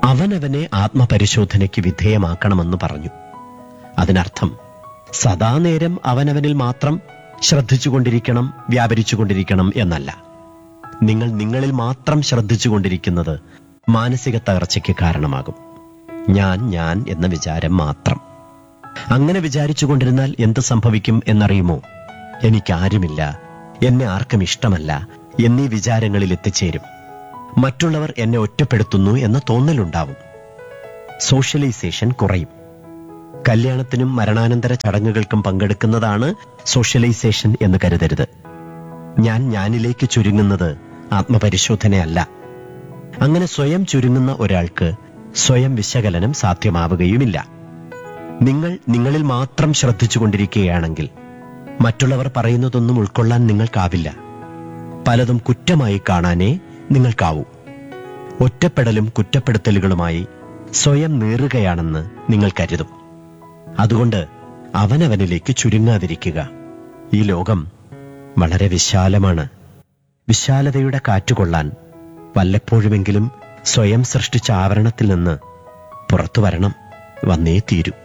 അവനവനെ ആത്മപരിശോധനയ്ക്ക് വിധേയമാക്കണമെന്ന് പറഞ്ഞു അതിനർത്ഥം സദാനേരം അവനവനിൽ മാത്രം ശ്രദ്ധിച്ചുകൊണ്ടിരിക്കണം വ്യാപരിച്ചുകൊണ്ടിരിക്കണം എന്നല്ല നിങ്ങൾ നിങ്ങളിൽ മാത്രം ശ്രദ്ധിച്ചുകൊണ്ടിരിക്കുന്നത് മാനസിക തകർച്ചയ്ക്ക് കാരണമാകും ഞാൻ ഞാൻ എന്ന വിചാരം മാത്രം അങ്ങനെ വിചാരിച്ചു കൊണ്ടിരുന്നാൽ എന്ത് സംഭവിക്കും എന്നറിയുമോ എനിക്കാരുമില്ല എന്നെ ആർക്കും ഇഷ്ടമല്ല എന്നീ വിചാരങ്ങളിൽ എത്തിച്ചേരും മറ്റുള്ളവർ എന്നെ ഒറ്റപ്പെടുത്തുന്നു എന്ന തോന്നലുണ്ടാവും സോഷ്യലൈസേഷൻ കുറയും കല്യാണത്തിനും മരണാനന്തര ചടങ്ങുകൾക്കും പങ്കെടുക്കുന്നതാണ് സോഷ്യലൈസേഷൻ എന്ന് കരുതരുത് ഞാൻ ഞാനിലേക്ക് ചുരുങ്ങുന്നത് ആത്മപരിശോധനയല്ല അങ്ങനെ സ്വയം ചുരുങ്ങുന്ന ഒരാൾക്ക് സ്വയം വിശകലനം സാധ്യമാവുകയുമില്ല നിങ്ങൾ നിങ്ങളിൽ മാത്രം ശ്രദ്ധിച്ചുകൊണ്ടിരിക്കുകയാണെങ്കിൽ മറ്റുള്ളവർ പറയുന്നതൊന്നും ഉൾക്കൊള്ളാൻ നിങ്ങൾക്കാവില്ല പലതും കുറ്റമായി കാണാനേ നിങ്ങൾക്കാവൂ ഒറ്റപ്പെടലും കുറ്റപ്പെടുത്തലുകളുമായി സ്വയം നീറുകയാണെന്ന് നിങ്ങൾ കരുതും അതുകൊണ്ട് അവനവനിലേക്ക് ചുരുങ്ങാതിരിക്കുക ഈ ലോകം വളരെ വിശാലമാണ് വിശാലതയുടെ കാറ്റുകൊള്ളാൻ വല്ലപ്പോഴുമെങ്കിലും സ്വയം സൃഷ്ടിച്ച ആവരണത്തിൽ നിന്ന് പുറത്തു വരണം വന്നേ തീരൂ